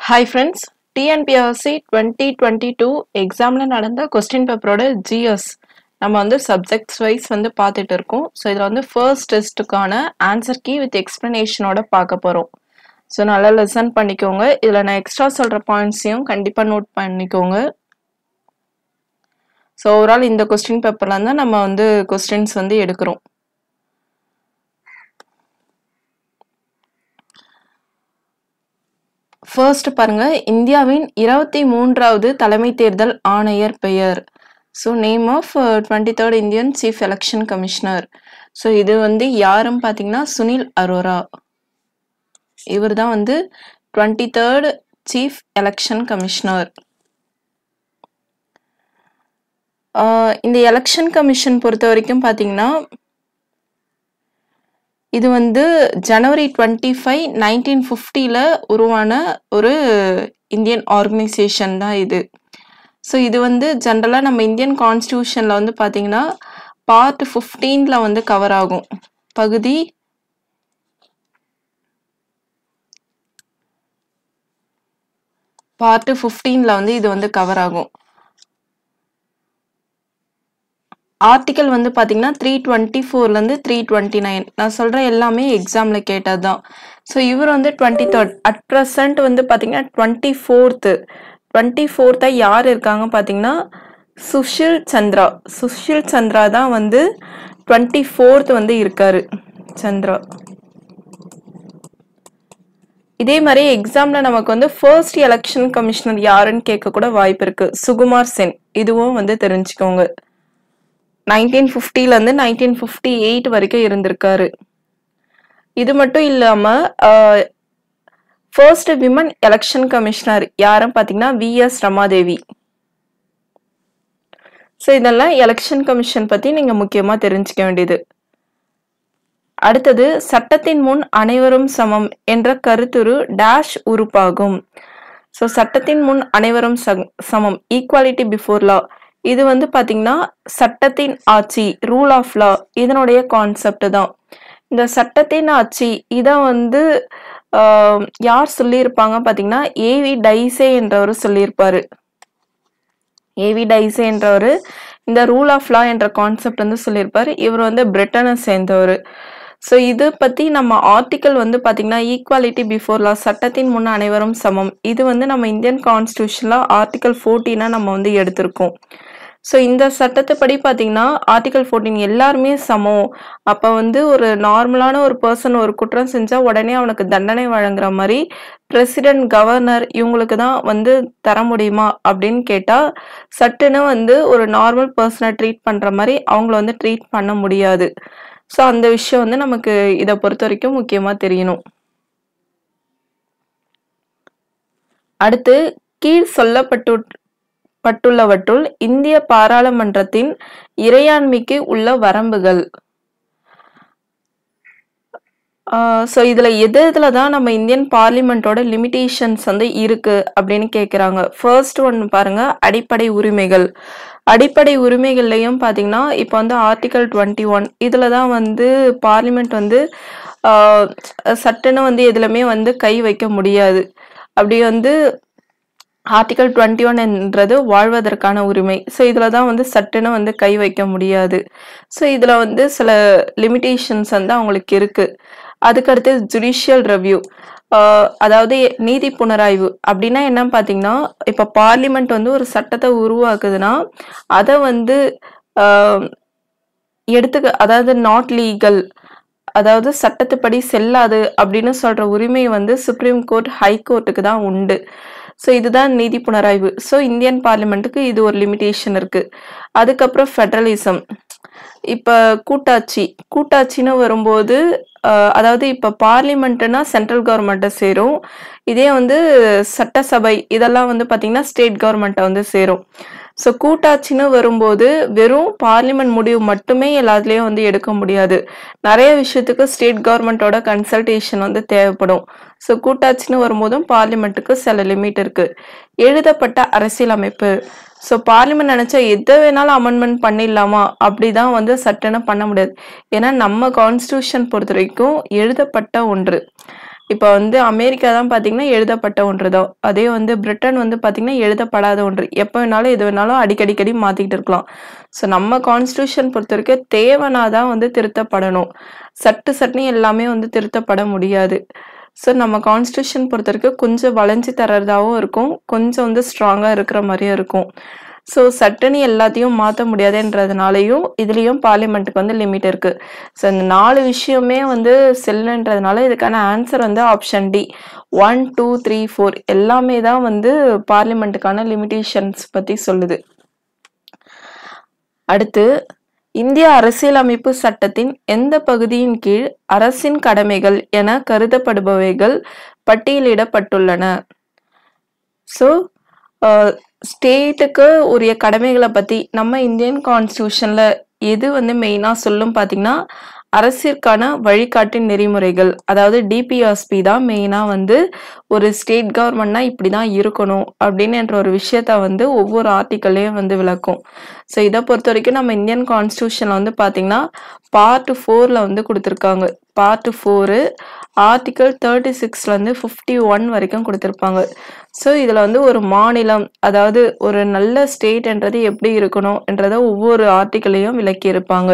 Hi friends TNPSC twenty twenty two எக்ஸாமில் நடந்த question பேப்பரோட ஜிஎஸ் நம்ம வந்து சப்ஜெக்ட்ஸ் வைஸ் வந்து பார்த்துட்டு இருக்கோம் ஸோ இதில் வந்து ஃபர்ஸ்ட் டெஸ்ட்டுக்கான ஆன்சர் கீ வித் எக்ஸ்ப்ளனேஷனோட பார்க்க போகிறோம் ஸோ நல்லா லெசன் பண்ணிக்கோங்க இதில் நான் எக்ஸ்ட்ரா சொல்கிற பாயிண்ட்ஸையும் கண்டிப்பாக நோட் பண்ணிக்கோங்க ஸோ ஓவரால் இந்த கொஸ்டின் பேப்பரில் தான் நம்ம வந்து கொஸ்டின்ஸ் வந்து எடுக்கிறோம் ஃபர்ஸ்ட் பாருங்க இந்தியாவின் இருபத்தி மூன்றாவது தலைமை தேர்தல் ஆணையர் பெயர் so name of twenty third Indian chief election commissioner so இது வந்து யாரும் பார்த்தீங்கன்னா சுனில் அரோரா இவர் தான் வந்து twenty third chief election commissioner இந்த எலெக்ஷன் கமிஷன் பொறுத்த வரைக்கும் பார்த்தீங்கன்னா இது வந்து ஜனவரி டுவெண்ட்டி ஃபைவ் நைன்டீன் ஃபிஃப்டியில் உருவான ஒரு இந்தியன் ஆர்கனைசேஷன் தான் இது ஸோ இது வந்து ஜென்ரலாக நம்ம இந்தியன் கான்ஸ்டியூஷனில் வந்து பார்த்தீங்கன்னா பார்ட் ஃபிஃப்டீனில் வந்து கவர் ஆகும் பகுதி பார்ட் ஃபிஃப்டீனில் வந்து இது வந்து கவர் ஆகும் ஆர்டிக்கல் வந்து பார்த்தீங்கன்னா த்ரீ டுவெண்ட்டி ஃபோர்லேருந்து த்ரீ டுவெண்ட்டி நைன் நான் சொல்கிற எல்லாமே எக்ஸாமில் கேட்டது தான் ஸோ இவர் வந்து டுவெண்ட்டி தேர்ட் அட் ப்ரெசன்ட் வந்து பார்த்தீங்கன்னா டுவெண்ட்டி ஃபோர்த்து டுவெண்ட்டி ஃபோர்த்தாக யார் இருக்காங்க பார்த்தீங்கன்னா சுஷில் சந்திரா சுஷில் சந்திரா தான் வந்து டுவெண்ட்டி ஃபோர்த் வந்து இருக்காரு சந்திரா இதே மாதிரி எக்ஸாமில் நமக்கு வந்து ஃபர்ஸ்ட் எலெக்ஷன் கமிஷனர் யாருன்னு கேட்க கூட வாய்ப்பு இருக்கு சுகுமார் சென் இதுவும் வந்து தெரிஞ்சுக்கோங்க நைன்டீன் ஃபிஃப்டிலேருந்து நைன்டீன் ஃபிஃப்டி எயிட் வரைக்கும் இருந்திருக்காரு இது மட்டும் இல்லாமல் ஃபர்ஸ்ட் விமன் எலெக்ஷன் கமிஷனர் யாரும் பார்த்தீங்கன்னா வி எஸ் ரமாதேவி ஸோ இதெல்லாம் எலெக்ஷன் கமிஷன் பற்றி நீங்கள் முக்கியமாக தெரிஞ்சுக்க வேண்டியது அடுத்தது சட்டத்தின் முன் அனைவரும் சமம் என்ற கருத்துரு டேஷ் உறுப்பாகும் ஸோ சட்டத்தின் முன் அனைவரும் சமம் ஈக்குவாலிட்டி பிஃபோர் லா இது வந்து பாத்தீங்கன்னா சட்டத்தின் ஆட்சி ரூல் ஆஃப் லா இதனுடைய கான்செப்ட் தான் இந்த சட்டத்தின் ஆட்சி இதை வந்து யார் சொல்லியிருப்பாங்க பார்த்தீங்கன்னா ஏவி டைசே என்றவர் சொல்லியிருப்பாரு ஏவி டைசே என்றவர் இந்த ரூல் ஆஃப் லா என்ற கான்செப்ட் வந்து சொல்லியிருப்பாரு இவர் வந்து பிரிட்டனை சேர்ந்தவர் ஸோ இது பற்றி நம்ம ஆர்டிக்கல் வந்து பார்த்திங்கன்னா ஈக்குவாலிட்டி பிஃபோர் லா சட்டத்தின் முன் அனைவரும் சமம் இது வந்து நம்ம இந்தியன் கான்ஸ்டியூஷனில் ஆர்டிக்கல் ஃபோர்டீனாக நம்ம வந்து எடுத்திருக்கோம் ஸோ இந்த சட்டத்தை படி பார்த்தீங்கன்னா ஆர்டிகல் ஃபோர்டீன் எல்லாருமே சமம் அப்போ வந்து ஒரு நார்மலான ஒரு பர்சன் ஒரு குற்றம் செஞ்சால் உடனே அவனுக்கு தண்டனை வழங்குற மாதிரி பிரசிடென்ட் கவர்னர் இவங்களுக்கு தான் வந்து தர முடியுமா அப்படின்னு கேட்டால் சட்டுன்னு வந்து ஒரு நார்மல் பர்சனை ட்ரீட் பண்ணுற மாதிரி அவங்கள வந்து ட்ரீட் பண்ண முடியாது ஸோ அந்த விஷயம் வந்து நமக்கு இதை பொறுத்த வரைக்கும் முக்கியமாக தெரியணும் அடுத்து கீழ் சொல்லப்பட்டு பட்டுள்ளவற்றுள் இந்திய பாராளுமன்றத்தின் இறையாண்மைக்கு உள்ள வரம்புகள் ஸோ இதில் எது இதில் தான் நம்ம இந்தியன் பார்லிமெண்ட்டோட லிமிடேஷன்ஸ் வந்து இருக்கு அப்படின்னு கேட்குறாங்க ஃபர்ஸ்ட் ஒன் பாருங்க அடிப்படை உரிமைகள் அடிப்படை உரிமைகள்லையும் பார்த்தீங்கன்னா இப்போ வந்து ஆர்டிகல் டுவெண்ட்டி ஒன் இதில் தான் வந்து பார்லிமெண்ட் வந்து சட்டுன்னு வந்து எதுலையுமே வந்து கை வைக்க முடியாது அப்படி வந்து ஆர்டிகல் டுவெண்ட்டி ஒன் என்றது வாழ்வதற்கான உரிமை ஸோ இதில் தான் வந்து சட்டுன்னு வந்து கை வைக்க முடியாது ஸோ இதில் வந்து சில லிமிட்டேஷன்ஸ் வந்து அவங்களுக்கு இருக்குது அதுக்கடுத்து ஜுடிஷியல் ரெவ்யூ அதாவது நீதி புனராய்வு அப்படின்னா என்ன பார்த்தீங்கன்னா இப்போ பார்லிமெண்ட் வந்து ஒரு சட்டத்தை உருவாக்குதுன்னா அதை வந்து எடுத்துக்க அதாவது நாட் லீகல் அதாவது சட்டத்துப்படி செல்லாது அப்படின்னு சொல்ற உரிமை வந்து சுப்ரீம் கோர்ட் ஹை கோர்ட்டுக்கு தான் உண்டு ஸோ இதுதான் நீதி புனராய்வு ஸோ இந்தியன் பார்லிமெண்ட்டுக்கு இது ஒரு லிமிடேஷன் இருக்கு அதுக்கப்புறம் ஃபெடரலிசம் இப்போ கூட்டாட்சி கூட்டாட்சின்னு வரும்போது அதாவது இப்போ பார்லிமெண்ட்னா சென்ட்ரல் கவர்மெண்ட்டை சேரும் இதே வந்து சட்டசபை இதெல்லாம் வந்து பார்த்தீங்கன்னா ஸ்டேட் கவர்மெண்ட்டை வந்து சேரும் ஸோ கூட்டாட்சின்னு வரும்போது வெறும் பார்லிமெண்ட் முடிவு மட்டுமே எல்லாத்துலேயும் வந்து எடுக்க முடியாது நிறைய விஷயத்துக்கு ஸ்டேட் கவர்மெண்ட்டோட கன்சல்டேஷன் வந்து தேவைப்படும் ஸோ கூட்டாட்சின்னு வரும்போதும் பார்லிமெண்ட்டுக்கு சில லிமிட் இருக்கு எழுதப்பட்ட அரசியலமைப்பு ஸோ பார்லிமெண்ட் நினச்சா எதை வேணாலும் அமெண்ட்மெண்ட் பண்ணிடலாமா அப்படிதான் வந்து சட்டனை பண்ண முடியாது ஏன்னா நம்ம கான்ஸ்டியூஷன் பொறுத்த வரைக்கும் எழுதப்பட்ட ஒன்று இப்போ வந்து அமெரிக்கா தான் பார்த்தீங்கன்னா எழுதப்பட்ட ஒன்று தான் அதே வந்து பிரிட்டன் வந்து பார்த்தீங்கன்னா எழுதப்படாத ஒன்று எப்போ வேணாலும் எது வேணாலும் அடிக்கடிக்கடி மாற்றிக்கிட்டு இருக்கலாம் ஸோ நம்ம கான்ஸ்டியூஷன் பொறுத்த வரைக்கும் தேவைனா தான் வந்து திருத்தப்படணும் சட்டு சட்டுன்னு எல்லாமே வந்து திருத்தப்பட முடியாது ஸோ நம்ம கான்ஸ்டியூஷன் பொறுத்த வரைக்கும் கொஞ்சம் வளைஞ்சு தர்றதாகவும் இருக்கும் கொஞ்சம் வந்து ஸ்ட்ராங்காக இருக்கிற மாதிரியும் இருக்கும் ஸோ சட்டுன்னு எல்லாத்தையும் மாற்ற முடியாதுன்றதுனாலையும் இதுலேயும் பார்லிமெண்ட்டுக்கு வந்து லிமிட் இருக்குது ஸோ இந்த நாலு விஷயமே வந்து செல்லுன்றதுனால இதுக்கான ஆன்சர் வந்து option D one two three four எல்லாமே தான் வந்து பார்லிமெண்ட்டுக்கான லிமிட்டேஷன்ஸ் பற்றி சொல்லுது அடுத்து இந்திய அரசியலமைப்பு சட்டத்தின் எந்த பகுதியின் கீழ் அரசின் கடமைகள் என கருதப்படுபவைகள் பட்டியலிடப்பட்டுள்ளன ஸோ ஸ்டேட்டுக்கு உரிய கடமைகளை பற்றி நம்ம இந்தியன் கான்ஸ்டியூஷனில் எது வந்து மெயினாக சொல்லும் பார்த்தீங்கன்னா அரசிற்கான வழிகாட்டு நெறிமுறைகள் அதாவது டிபிஎஸ்பி தான் மெயினாக வந்து ஒரு ஸ்டேட் கவர்மெண்ட்னா இப்படி தான் இருக்கணும் அப்படின்ற ஒரு விஷயத்த வந்து ஒவ்வொரு ஆர்டிக்கல்லையும் வந்து விளக்கும் ஸோ இதை பொறுத்த வரைக்கும் நம்ம இந்தியன் கான்ஸ்டியூஷனில் வந்து பார்த்தீங்கன்னா பார்ட் ஃபோரில் வந்து கொடுத்துருக்காங்க பார்ட் ஃபோரு ஆர்டிக்கல் தேர்ட்டி சிக்ஸ்லேருந்து ஃபிஃப்டி ஒன் வரைக்கும் கொடுத்துருப்பாங்க ஸோ இதில் வந்து ஒரு மாநிலம் அதாவது ஒரு நல்ல ஸ்டேட்ன்றது எப்படி இருக்கணும்ன்றத ஒவ்வொரு ஆர்டிக்கலையும் விளக்கியிருப்பாங்க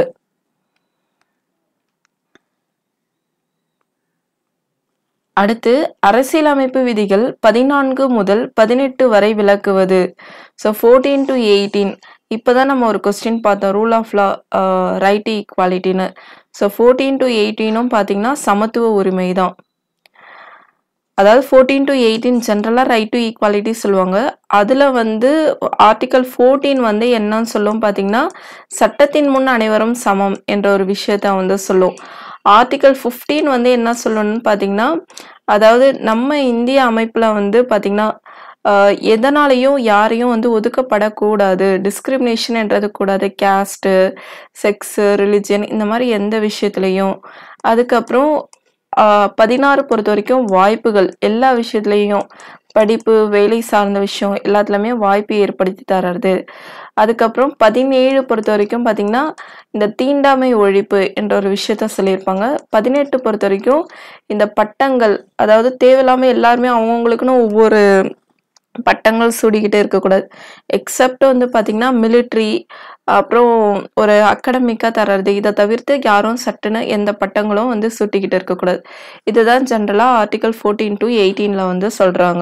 அடுத்து அரசியலமைப்பு விதிகள் பதினான்கு முதல் பதினெட்டு வரை விளக்குவது ஸோ ஃபோர்டீன் டு எயிட்டீன் இப்போதான் நம்ம ஒரு கொஸ்டின் பார்த்தோம் ரூல் ஆஃப் லா ரைட் ஈக்வாலிட்டின்னு ஸோ ஃபோர்டீன் டு எயிட்டீனும் பார்த்தீங்கன்னா சமத்துவ உரிமை தான் அதாவது ஃபோர்டீன் டு எயிட்டீன் ஜென்ரலாக ரைட் டு ஈக்வாலிட்டி சொல்லுவாங்க அதில் வந்து ஆர்டிக்கல் ஃபோர்டீன் வந்து என்னன்னு சொல்லும் பார்த்தீங்கன்னா சட்டத்தின் முன் அனைவரும் சமம் என்ற ஒரு விஷயத்த வந்து சொல்லும் ஆர்டிக்கல் ஃபிஃப்டீன் வந்து என்ன சொல்லணும்னு பார்த்தீங்கன்னா அதாவது நம்ம இந்திய அமைப்பில் வந்து பார்த்தீங்கன்னா எதனாலையும் யாரையும் வந்து ஒதுக்கப்படக்கூடாது டிஸ்கிரிமினேஷன்ன்றது கூடாது கேஸ்ட்டு செக்ஸு ரிலிஜியன் இந்த மாதிரி எந்த விஷயத்துலையும் அதுக்கப்புறம் பதினாறு பொறுத்த வரைக்கும் வாய்ப்புகள் எல்லா விஷயத்துலையும் படிப்பு வேலை சார்ந்த விஷயம் எல்லாத்துலேயுமே வாய்ப்பு ஏற்படுத்தி தர்றது அதுக்கப்புறம் பதினேழு பொறுத்த வரைக்கும் பார்த்தீங்கன்னா இந்த தீண்டாமை ஒழிப்பு என்ற ஒரு விஷயத்த சொல்லியிருப்பாங்க பதினெட்டு பொறுத்த வரைக்கும் இந்த பட்டங்கள் அதாவது தேவையில்லாமல் எல்லாருமே அவங்கவுங்களுக்குன்னு ஒவ்வொரு பட்டங்கள் சூடிக்கிட்டே இருக்கக்கூடாது எக்ஸப்ட் வந்து பார்த்திங்கன்னா மிலிட்ரி அப்புறம் ஒரு அகடமிக்காக தர்றது இதை தவிர்த்து யாரும் சட்டுன்னு எந்த பட்டங்களும் வந்து சூட்டிக்கிட்டு இருக்கக்கூடாது இதுதான் ஜென்ரலாக ஆர்டிகல் ஃபோர்டீன் டு எயிட்டீனில் வந்து சொல்கிறாங்க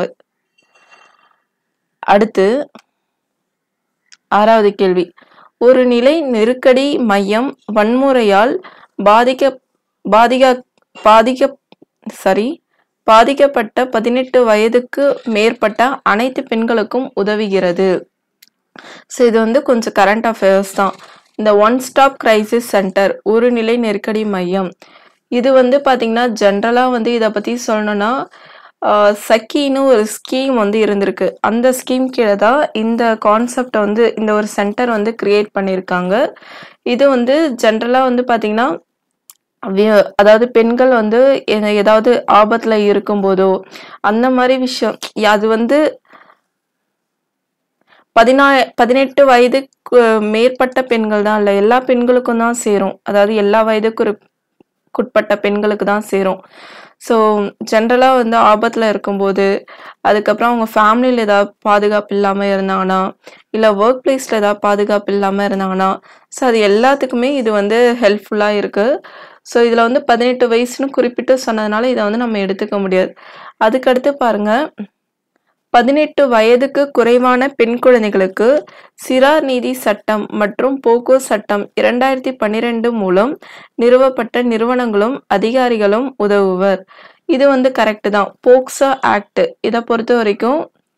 அடுத்து ஆறாவது கேள்வி ஒரு நிலை நெருக்கடி மையம் வன்முறையால் பாதிக்க பாதிக்க பாதிக்க சரி பாதிக்கப்பட்ட பதினெட்டு வயதுக்கு மேற்பட்ட அனைத்து பெண்களுக்கும் உதவுகிறது ஸோ இது வந்து கொஞ்சம் கரண்ட் அஃபேர்ஸ் தான் இந்த ஒன் ஸ்டாப் கிரைசிஸ் சென்டர் ஒரு நிலை நெருக்கடி மையம் இது வந்து பார்த்திங்கன்னா ஜென்ரலாக வந்து இதை பற்றி சொல்லணும்னா சக்கின்னு ஒரு ஸ்கீம் வந்து இருந்திருக்கு அந்த ஸ்கீம் கீழே தான் இந்த கான்செப்டை வந்து இந்த ஒரு சென்டர் வந்து கிரியேட் பண்ணியிருக்காங்க இது வந்து ஜென்ரலாக வந்து பார்த்திங்கன்னா அதாவது பெண்கள் வந்து ஏதாவது ஆபத்தில் இருக்கும்போதோ அந்த மாதிரி விஷயம் அது வந்து பதினா பதினெட்டு வயதுக்கு மேற்பட்ட பெண்கள் தான் இல்லை எல்லா பெண்களுக்கும் தான் சேரும் அதாவது எல்லா வயதுக்கு உட்பட்ட பெண்களுக்கு தான் சேரும் ஸோ ஜென்ரலாக வந்து ஆபத்தில் இருக்கும்போது அதுக்கப்புறம் அவங்க ஃபேமிலியில் ஏதாவது பாதுகாப்பு இல்லாமல் இருந்தாங்கன்னா இல்லை ஒர்க் பிளேஸில் ஏதாவது பாதுகாப்பு இல்லாமல் இருந்தாங்கன்னா ஸோ அது எல்லாத்துக்குமே இது வந்து ஹெல்ப்ஃபுல்லாக இருக்குது ஸோ இதில் வந்து பதினெட்டு வயசுன்னு குறிப்பிட்டு சொன்னதுனால இதை வந்து நம்ம எடுத்துக்க முடியாது அதுக்கடுத்து பாருங்கள் பதினெட்டு வயதுக்கு குறைவான பெண் குழந்தைகளுக்கு சிறார் நீதி சட்டம் மற்றும் போக்கோ சட்டம் இரண்டாயிரத்தி பன்னிரெண்டு மூலம் நிறுவப்பட்ட நிறுவனங்களும் அதிகாரிகளும் உதவுவர் இது வந்து கரெக்ட் தான் போக்சோ ஆக்ட் இதை பொறுத்த வரைக்கும்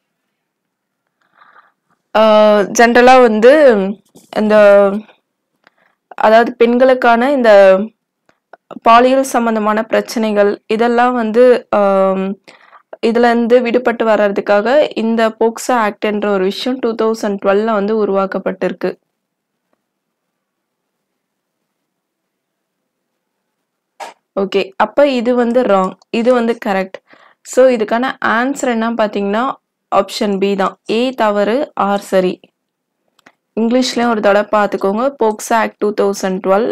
ஜென்ரலாக வந்து இந்த அதாவது பெண்களுக்கான இந்த பாலியல் சம்பந்தமான பிரச்சனைகள் இதெல்லாம் வந்து இதுல இருந்து விடுபட்டு வர்றதுக்காக இந்த போக்சோ ஆக்ட் என்ற ஒரு விஷயம் டூ தௌசண்ட் டுவெல்ல வந்து உருவாக்கப்பட்டிருக்கு ஓகே அப்ப இது வந்து ராங் இது வந்து கரெக்ட் ஸோ இதுக்கான ஆன்சர் என்ன பார்த்தீங்கன்னா ஆப்ஷன் பி தான் ஏ தவறு ஆர் சரி இங்கிலீஷ்லயும் ஒரு தடவை பார்த்துக்கோங்க POCSO act two thousand twelve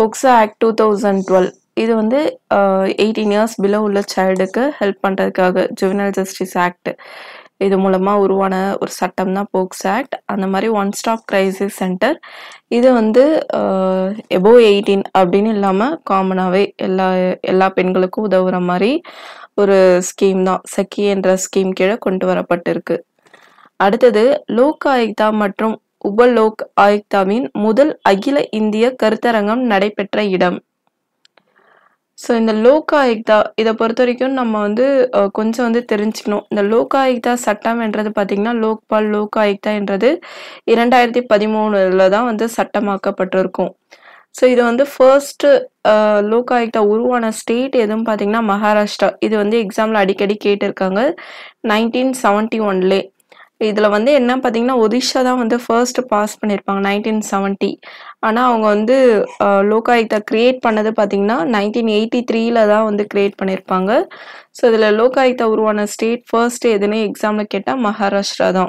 POCSO act two thousand twelve இது வந்து எயிட்டீன் இயர்ஸ் பிலோ உள்ள சைல்டுக்கு ஹெல்ப் பண்ணுறதுக்காக ஜுவனல் ஜஸ்டிஸ் ஆக்ட் இது மூலமாக உருவான ஒரு சட்டம் தான் போக்ஸ் ஆக்ட் அந்த மாதிரி ஒன் ஸ்டாப் கிரைசிஸ் சென்டர் இது வந்து எபோவ் எயிட்டீன் அப்படின்னு இல்லாமல் காமனாகவே எல்லா எல்லா பெண்களுக்கும் உதவுற மாதிரி ஒரு ஸ்கீம் தான் சக்கி என்ற ஸ்கீம் கீழே கொண்டு வரப்பட்டிருக்கு அடுத்தது லோக் ஆயுக்தா மற்றும் உப லோக் ஆயுக்தாவின் முதல் அகில இந்திய கருத்தரங்கம் நடைபெற்ற இடம் ஸோ இந்த லோக் ஆயுக்தா இதை பொறுத்த வரைக்கும் நம்ம வந்து அஹ், கொஞ்சம் வந்து தெரிஞ்சுக்கணும் இந்த லோக் ஆயுக்தா சட்டம் என்றது பார்த்தீங்கன்னா லோக்பால் லோக் ஆயுக்தா என்றது இரண்டாயிரத்தி பதிமூணுல தான் வந்து சட்டமாக்கப்பட்டிருக்கும் ஸோ இது வந்து ஃபர்ஸ்ட் லோக் ஆயுக்தா உருவான ஸ்டேட் எதுவும் பார்த்தீங்கன்னா மகாராஷ்டிரா இது வந்து எக்ஸாமில் அடிக்கடி கேட்டிருக்காங்க நைன்டீன் செவன்ட்டி ஒன்லே இதில் வந்து என்ன பார்த்தீங்கன்னா ஒடிஷா தான் வந்து ஃபர்ஸ்ட் பாஸ் பண்ணியிருப்பாங்க நைன்டீன் செவன்ட்டி ஆனால் அவங்க வந்து லோகாயுக்தா கிரியேட் பண்ணது பார்த்தீங்கன்னா நைன்டீன் எயிட்டி த்ரீல தான் வந்து கிரியேட் பண்ணியிருப்பாங்க ஸோ இதில் லோகாயுக்தா உருவான ஸ்டேட் ஃபர்ஸ்ட் எதுன்னு எக்ஸாமில் கேட்டால் மகாராஷ்டிரா தான்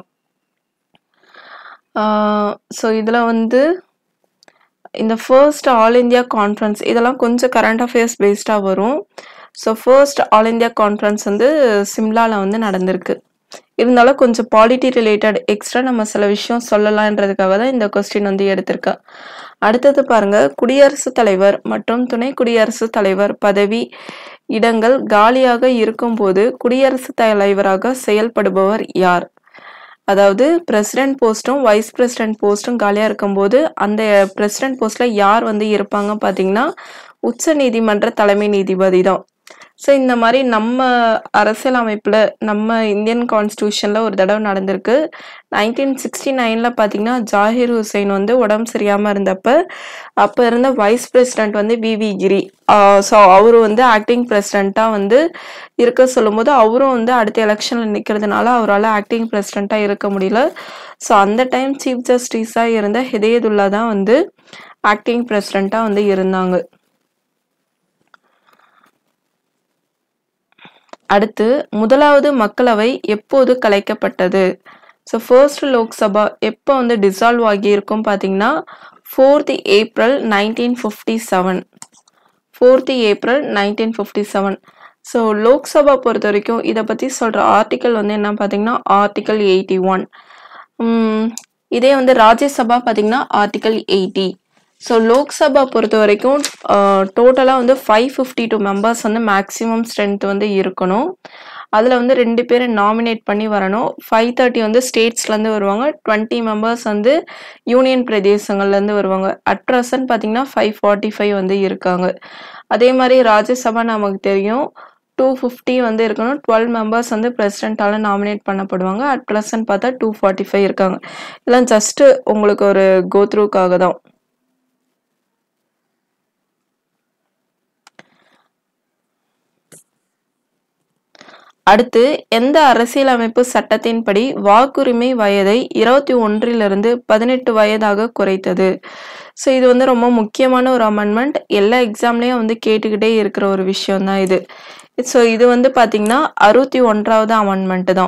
ஸோ இதில் வந்து இந்த ஃபர்ஸ்ட் ஆல் இந்தியா கான்ஃபரன்ஸ் இதெல்லாம் கொஞ்சம் கரண்ட் அஃபேர்ஸ் பேஸ்டாக வரும் so first all India conference வந்து சிம்லாவில் வந்து நடந்திருக்கு இருந்தாலும் கொஞ்சம் பாலிட்டி ரிலேட்டட் எக்ஸ்ட்ரா நம்ம சில விஷயம் சொல்லலான்றதுக்காக தான் இந்த கொஸ்டின் வந்து எடுத்திருக்கேன் அடுத்தது பாருங்க குடியரசுத் தலைவர் மற்றும் துணை குடியரசுத் தலைவர் பதவி இடங்கள் காலியாக இருக்கும்போது குடியரசுத் தலைவராக செயல்படுபவர் யார் அதாவது பிரசிடென்ட் போஸ்ட்டும் வைஸ் பிரசிடென்ட் போஸ்ட்டும் காலியாக இருக்கும்போது அந்த பிரசிடென்ட் போஸ்ட்ல யார் வந்து இருப்பாங்க பார்த்தீங்கன்னா உச்ச நீதிமன்ற தலைமை நீதிபதி தான் ஸோ இந்த மாதிரி நம்ம அரசியல் அமைப்பில் நம்ம இந்தியன் கான்ஸ்டியூஷனில் ஒரு தடவை நடந்திருக்கு நைன்டீன் சிக்ஸ்டி நைனில் பார்த்தீங்கன்னா ஜாகிர் ஹுசைன் வந்து உடம்பு சரியாமல் இருந்தப்ப அப்போ இருந்த வைஸ் பிரசிடென்ட் வந்து விவி கிரி ஸோ அவரு வந்து ஆக்டிங் பிரசிடெண்ட்டாக வந்து இருக்க சொல்லும்போது அவரும் வந்து அடுத்த எலெக்ஷனில் நிற்கிறதுனால அவரால் ஆக்டிங் பிரசிடெண்ட்டாக இருக்க முடியல ஸோ அந்த டைம் சீஃப் ஜஸ்டிஸாக இருந்த ஹிதயதுல்லா தான் வந்து ஆக்டிங் பிரசிடெண்ட்டாக வந்து இருந்தாங்க அடுத்து முதலாவது மக்களவை எப்போது கலைக்கப்பட்டது ஸோ ஃபர்ஸ்ட் லோக்சபா எப்போ வந்து டிசால்வ் ஆகியிருக்கும் பார்த்தீங்கன்னா fourth April nineteen fifty seven fourth April nineteen fifty seven so Lok Sabha பொறுத்த வரைக்கும் இதை பற்றி சொல்கிற ஆர்டிக்கல் வந்து என்ன பார்த்தீங்கன்னா ஆர்டிக்கல் எயிட்டி ஒன் இதே வந்து ராஜ்யசபா பார்த்தீங்கன்னா ஆர்டிக்கல் எயிட்டி ஸோ லோக்சபா பொறுத்த வரைக்கும் டோட்டலாக வந்து ஃபைவ் ஃபிஃப்டி டூ மெம்பர்ஸ் வந்து மேக்ஸிமம் ஸ்ட்ரென்த் வந்து இருக்கணும் அதில் வந்து ரெண்டு பேரை நாமினேட் பண்ணி வரணும் ஃபைவ் தேர்ட்டி வந்து ஸ்டேட்ஸ்லேருந்து வருவாங்க டுவெண்ட்டி மெம்பர்ஸ் வந்து யூனியன் பிரதேசங்கள்லேருந்து வருவாங்க அட் ப்ரெசன்ட் பார்த்தீங்கன்னா ஃபைவ் ஃபார்ட்டி ஃபைவ் வந்து இருக்காங்க அதே மாதிரி ராஜ்யசபா நமக்கு தெரியும் டூ ஃபிஃப்டி வந்து இருக்கணும் டுவெல் மெம்பர்ஸ் வந்து பிரசிடென்ட்டால் நாமினேட் பண்ணப்படுவாங்க அட் ப்ரெசன்ட் பார்த்தா டூ ஃபார்ட்டி ஃபைவ் இருக்காங்க இதெல்லாம் ஜஸ்ட்டு உங்களுக்கு ஒரு கோத்ரூக்காக தான் அடுத்து எந்த அரசியலமைப்பு சட்டத்தின்படி வாக்குரிமை வயதை இருபத்தி ஒன்றிலிருந்து பதினெட்டு வயதாக குறைத்தது ஸோ இது வந்து ரொம்ப முக்கியமான ஒரு அமெண்ட்மெண்ட் எல்லா எக்ஸாம்லேயும் வந்து கேட்டுக்கிட்டே இருக்கிற ஒரு விஷயம் தான் இது ஸோ இது வந்து பார்த்தீங்கன்னா அறுபத்தி ஒன்றாவது அமெண்ட்மெண்ட் தான்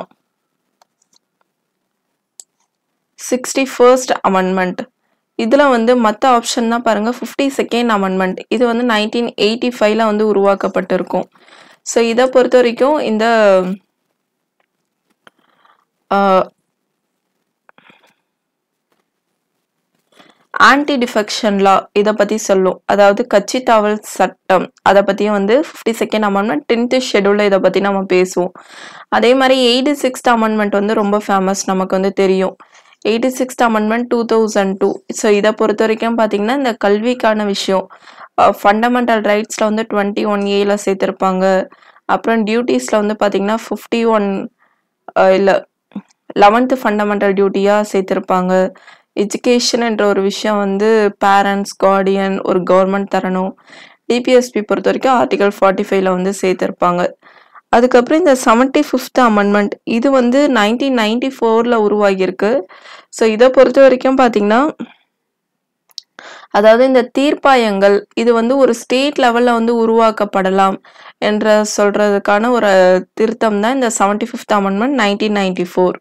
சிக்ஸ்டி ஃபர்ஸ்ட் அமெண்ட்மெண்ட் இதில் வந்து மற்ற ஆப்ஷன் தான் பாருங்கள் ஃபிஃப்டி செகண்ட் அமெண்ட்மெண்ட் இது வந்து நைன்டீன் எயிட்டி ஃபைவ்ல வந்து உருவாக்கப்பட்டிருக்கும் ஸோ இதை பொறுத்த வரைக்கும் இந்த ஆன்டி டிஃபெக்ஷன் லா இதை பற்றி சொல்லும் அதாவது கட்சி தாவல் சட்டம் அதை பற்றியும் வந்து ஃபிஃப்டி செகண்ட் அமெண்ட்மெண்ட் டென்த்து ஷெடியூலில் இதை பற்றி நம்ம பேசுவோம் அதே மாதிரி எயிட்டி சிக்ஸ்த் அமெண்ட்மெண்ட் வந்து ரொம்ப ஃபேமஸ் நமக்கு வந்து தெரியும் eighty sixth amendment two thousand two so இதை பொறுத்த வரைக்கும் பார்த்தீங்கன்னா இந்த கல்விக்கான விஷயம் ஃபண்டமெண்டல் ரைட்ஸில் வந்து டுவெண்ட்டி ஒன் ஏல சேர்த்துருப்பாங்க அப்புறம் டியூட்டிஸில் வந்து பார்த்தீங்கன்னா ஃபிஃப்டி ஒன் இல்லை லெவன்த்து ஃபண்டமெண்டல் டியூட்டியாக சேர்த்துருப்பாங்க எஜுகேஷன் என்ற ஒரு விஷயம் வந்து பேரண்ட்ஸ் கார்டியன் ஒரு கவர்மெண்ட் தரணும் டிபிஎஸ்பி பொறுத்த வரைக்கும் ஆர்டிகல் ஃபார்ட்டி ஃபைவ்ல வந்து சேர்த்துருப்பாங்க அதுக்கப்புறம் இந்த செவன்டி ஃபிஃப்த் அமெண்ட்மெண்ட் இது வந்து நைன்டீன் நைன்டி ஃபோரில் உருவாகியிருக்கு ஸோ இதை பொறுத்த வரைக்கும் பார்த்தீங்கன்னா அதாவது இந்த தீர்ப்பாயங்கள் இது வந்து ஒரு ஸ்டேட் லெவலில் வந்து உருவாக்கப்படலாம் என்ற சொல்றதுக்கான ஒரு திருத்தம் தான் இந்த seventy fifth amendment nineteen ninety four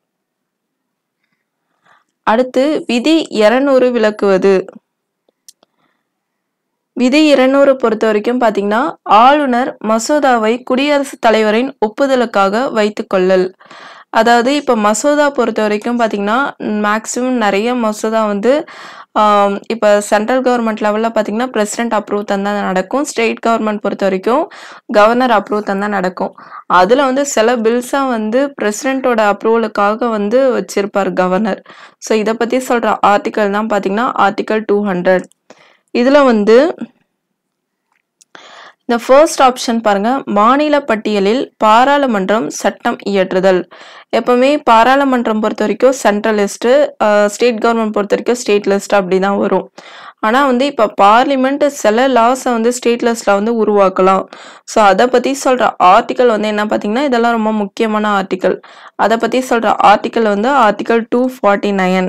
அடுத்து விதி இரநூறு விளக்குவது விதி இருநூறு பொறுத்த வரைக்கும் பார்த்தீங்கன்னா ஆளுநர் மசோதாவை குடியரசுத் தலைவரின் ஒப்புதலுக்காக வைத்துக்கொள்ளல் அதாவது இப்போ மசோதா பொறுத்த வரைக்கும் பார்த்தீங்கன்னா மேக்ஸிமம் நிறைய மசோதா வந்து இப்போ சென்ட்ரல் கவர்மெண்ட் லெவலில் பார்த்தீங்கன்னா பிரசிடென்ட் அப்ரூவ் தந்தால் நடக்கும் ஸ்டேட் கவர்மெண்ட் பொறுத்த வரைக்கும் கவர்னர் அப்ரூவ் தந்தால் நடக்கும் அதில் வந்து சில பில்ஸாக வந்து பிரசிடென்ட்டோட அப்ரூவலுக்காக வந்து வச்சிருப்பார் கவர்னர் ஸோ இதை பற்றி சொல்கிற ஆர்டிக்கல் தான் பார்த்தீங்கன்னா ஆர்டிக்கல் டூ ஹண்ட்ரட் இதில் வந்து இந்த ஃபர்ஸ்ட் ஆப்ஷன் பாருங்க மாநில பட்டியலில் பாராளுமன்றம் சட்டம் இயற்றுதல் எப்பவுமே பாராளுமன்றம் பொறுத்த வரைக்கும் சென்ட்ரல் லிஸ்ட்டு ஸ்டேட் கவர்மெண்ட் பொறுத்த வரைக்கும் ஸ்டேட் லிஸ்ட் அப்படி தான் வரும் ஆனால் வந்து இப்போ பார்லிமெண்ட் சில லாஸை வந்து ஸ்டேட் லிஸ்ட்டில் வந்து உருவாக்கலாம் ஸோ அதை பற்றி சொல்கிற ஆர்டிக்கல் வந்து என்ன பார்த்தீங்கன்னா இதெல்லாம் ரொம்ப முக்கியமான ஆர்டிக்கல் அதை பற்றி சொல்கிற ஆர்டிக்கல் வந்து ஆர்டிக்கல் டூ ஃபார்ட்டி நைன்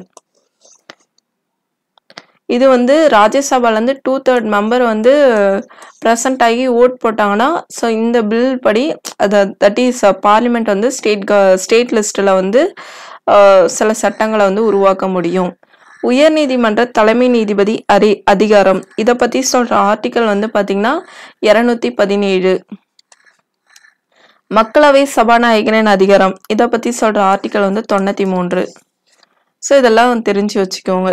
இது வந்து ராஜ்யசபாலேருந்து டூ தேர்ட் மெம்பர் வந்து ப்ரெசன்ட் ஆகி ஓட் போட்டாங்கன்னா ஸோ இந்த பில் படி அதை தட் இஸ் பார்லிமெண்ட் வந்து ஸ்டேட் க ஸ்டேட் லிஸ்ட்டில் வந்து அஹ், சில சட்டங்களை வந்து உருவாக்க முடியும் உயர்நீதிமன்ற தலைமை நீதிபதி அரி அதிகாரம் இதை பற்றி சொல்கிற ஆர்டிக்கல் வந்து பார்த்தீங்கன்னா இரநூத்தி பதினேழு மக்களவை சபாநாயகரின் அதிகாரம் இதை பற்றி சொல்கிற ஆர்டிக்கல் வந்து தொண்ணூற்றி மூன்று ஸோ இதெல்லாம் தெரிஞ்சு வச்சுக்கோங்க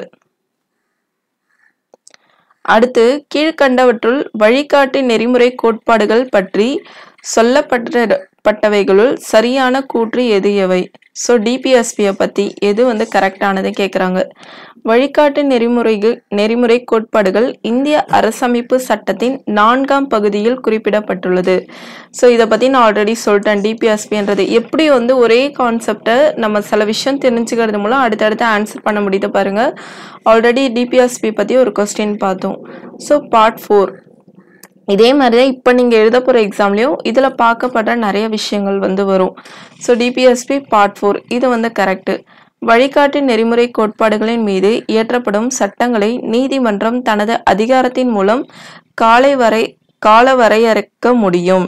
அடுத்து கீழ்கண்டவற்றுள் வழிகாட்டு நெறிமுறை கோட்பாடுகள் பற்றி சொல்லப்பட்ட பட்டவைகளுள் சரியான கூற்று எது எவை ஸோ டிபிஎஸ்பியை பற்றி எது வந்து கரெக்டானது கேட்குறாங்க வழிகாட்டு நெறிமுறைகள் நெறிமுறை கோட்பாடுகள் இந்திய அரசமைப்பு சட்டத்தின் நான்காம் பகுதியில் குறிப்பிடப்பட்டுள்ளது ஸோ இதை பற்றி நான் ஆல்ரெடி சொல்லிட்டேன் டிபிஎஸ்பின்றது எப்படி வந்து ஒரே கான்செப்டை நம்ம சில விஷயம் தெரிஞ்சுக்கிறது மூலம் அடுத்தடுத்து ஆன்சர் பண்ண முடியுது பாருங்க ஆல்ரெடி டிபிஎஸ்பி பற்றி ஒரு கொஸ்டின் பார்த்தோம் ஸோ பார்ட் ஃபோர் இதே மாதிரி தான் இப்போ நீங்கள் எழுத போகிற எக்ஸாம்லேயும் இதில் பார்க்கப்படுற நிறைய விஷயங்கள் வந்து வரும் ஸோ டிபிஎஸ்பி பார்ட் ஃபோர் இது வந்து கரெக்டு வழிகாட்டு நெறிமுறை கோட்பாடுகளின் மீது இயற்றப்படும் சட்டங்களை நீதிமன்றம் தனது அதிகாரத்தின் மூலம் காலை வரை கால வரையறுக்க முடியும்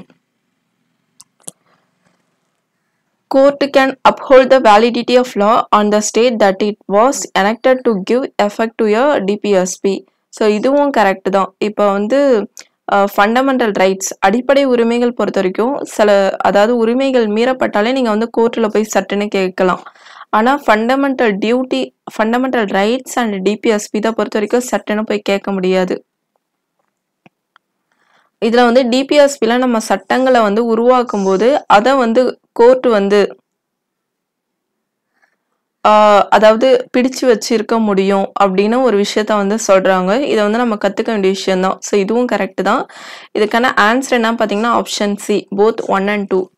court can uphold the validity of law on the state that it was enacted to give effect to a DPSP so இதுவும் கரெக்ட் தான் இப்போ வந்து ஃபண்டமெண்டல் ரைட்ஸ் அடிப்படை உரிமைகள் பொறுத்த வரைக்கும் சில அதாவது உரிமைகள் மீறப்பட்டாலே நீங்கள் வந்து கோர்ட்டில் போய் சட்டுன்னு கேட்கலாம் ஆனால் fundamental duty fundamental rights and DPSP தான் பொறுத்த வரைக்கும் சட்டுன்னு போய் கேட்க முடியாது இதில் வந்து டிபிஎஸ்பியில் நம்ம சட்டங்களை வந்து உருவாக்கும் போது அதை வந்து கோர்ட் வந்து ஆஹ், அதாவது பிடிச்சு வச்சிருக்க முடியும் அப்படின்னு ஒரு விஷயத்த வந்து சொல்றாங்க இதை வந்து நம்ம கத்துக்க வேண்டிய விஷயம் தான் ஸோ இதுவும் கரெக்ட் தான் இதுக்கான ஆன்சர் என்ன பார்த்தீங்கன்னா option C both one and two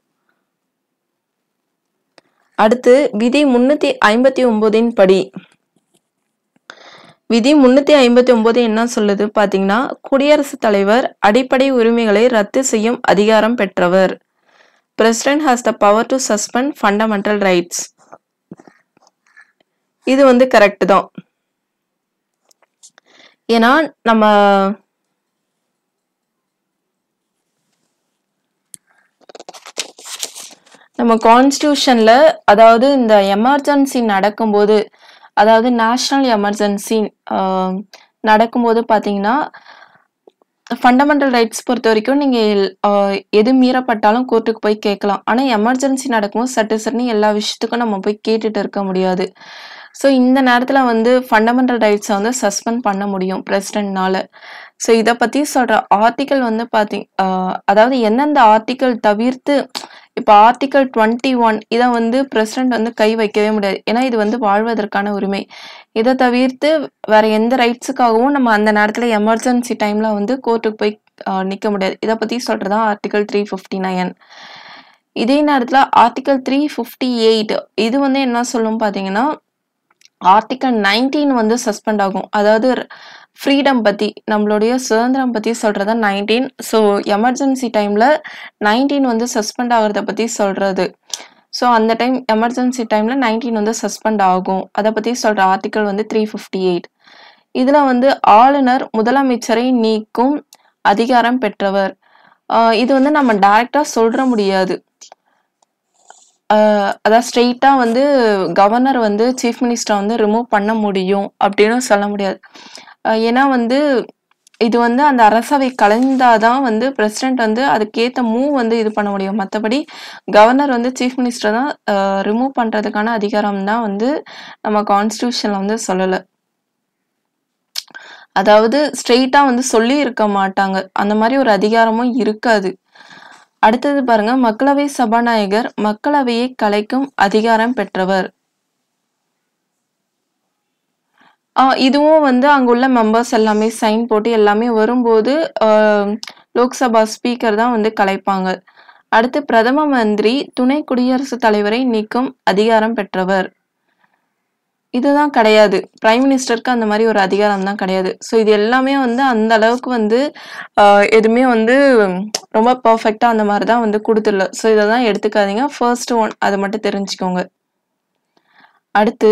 அடுத்து விதி முன்னூத்தி ஐம்பத்தி ஒன்பதின் படி விதி முன்னூத்தி ஐம்பத்தி ஒன்பது என்ன சொல்லுது பாத்தீங்கன்னா குடியரசுத் தலைவர் அடிப்படை உரிமைகளை ரத்து செய்யும் அதிகாரம் பெற்றவர் president has the power to suspend fundamental rights இது வந்து கரெக்ட் தான் ஏன்னா நம்ம நம்ம கான்ஸ்டியூஷன்ல அதாவது இந்த எமர்ஜென்சி நடக்கும்போது அதாவது நேஷனல் எமர்ஜென்சி நடக்கும்போது பார்த்தீங்கன்னா ஃபண்டமெண்டல் ரைட்ஸ் பொறுத்த வரைக்கும் நீங்கள் எது மீறப்பட்டாலும் கோர்ட்டுக்கு போய் கேட்கலாம் ஆனால் எமர்ஜென்சி நடக்கும்போது சட்டு சட்டுன்னு எல்லா விஷயத்துக்கும் நம்ம போய் கேட்டுட்டு இருக்க முடியாது ஸோ இந்த நேரத்தில் வந்து ஃபண்டமெண்டல் ரைட்ஸை வந்து சஸ்பெண்ட் பண்ண முடியும் பிரசிடென்ட்னால ஸோ இதை பற்றி சொல்கிற ஆர்டிக்கல் வந்து பார்த்தீங்க அதாவது எந்தெந்த ஆர்டிக்கல் தவிர்த்து இப்போ ஆர்டிக்கல் டுவெண்ட்டி ஒன் இதை வந்து பிரசிடென்ட் வந்து கை வைக்கவே முடியாது ஏன்னா இது வந்து வாழ்வதற்கான உரிமை இதை தவிர்த்து வேற எந்த ரைட்ஸுக்காகவும் நம்ம அந்த நேரத்தில் எமர்ஜென்சி டைமில் வந்து கோர்ட்டுக்கு போய் நிற்க முடியாது இதை பற்றி சொல்கிறதா ஆர்டிகல் த்ரீ ஃபிஃப்டி நைன் இதே நேரத்தில் ஆர்டிகல் த்ரீ ஃபிஃப்டி எயிட் இது வந்து என்ன சொல்லும் பார்த்தீங்கன்னா ஆர்டிகல் நைன்டீன் வந்து சஸ்பெண்ட் ஆகும் அதாவது ஃப்ரீடம் பற்றி நம்மளுடைய சுதந்திரம் பற்றி சொல்கிறத நைன்டீன் ஸோ எமர்ஜென்சி டைமில் நைன்டீன் வந்து சஸ்பெண்ட் ஆகிறத பற்றி சொல்கிறது ஸோ அந்த டைம் எமர்ஜென்சி டைமில் நைன்டீன் வந்து சஸ்பெண்ட் ஆகும் அதை பற்றி சொல்கிற ஆர்டிக்கல் வந்து த்ரீ ஃபிஃப்டி எயிட் இதில் வந்து ஆளுநர் முதலமைச்சரை நீக்கும் அதிகாரம் பெற்றவர் ஆஹ் இது வந்து நம்ம டைரக்டாக சொல்ற முடியாது ஆஹ் அதாவது ஸ்ட்ரெயிட்டாக வந்து கவர்னர் வந்து சீஃப் மினிஸ்டரை வந்து ரிமூவ் பண்ண முடியும் அப்படின்னு சொல்ல முடியாது ஆஹ் ஏன்னா வந்து இது வந்து அந்த அரசவை கலைந்தாதான் வந்து பிரசிடென்ட் வந்து அதுக்கேத்த மூவ் வந்து இது பண்ண முடியும். மத்தபடி கவர்னர் வந்து சீஃப் மினிஸ்டர் தான் அ ரிமூவ் பண்றதுக்கான அதிகாரம் தான் வந்து நம்ம கான்ஸ்டிடியூஷன்ல வந்து சொல்லல. அதாவது ஸ்ட்ரெய்ட்டா வந்து சொல்லி இருக்க மாட்டாங்க. அந்த மாரி ஒரு அதிகாரமும் இருக்காது. அடுத்தது பாருங்க, மக்களவை சபாநாயகர் மக்களவையை கலைக்கும் அதிகாரம் பெற்றவர். ஆ இதுவும் வந்து அங்குள்ள மெம்பர்ஸ் எல்லாமே சைன் போட்டு எல்லாமே வரும்போது, அ லோக்சபா ஸ்பீக்கர் தான் வந்து கலைப்பாங்க. அடுத்து பிரதம மந்திரி துணை குடியரசுத் தலைவரை நீக்கும் அதிகாரம் பெற்றவர். இதுதான் கிடையாது. பிரைம் மினிஸ்டருக்கு அந்த மாரி ஒரு அதிகாரம் தான் கிடையாது. ஸோ இது எல்லாமே வந்து அந்த அளவுக்கு வந்து அ எதுவுமே வந்து ரொம்ப பெர்ஃபெக்ட்டா அந்த மாரி தான் வந்து குடுத்துடல. ஸோ இத தான் எடுத்துக்காதீங்க. ஃபர்ஸ்ட் ஒன் அத மட்டும் தெரிஞ்சுக்கோங்க. அடுத்து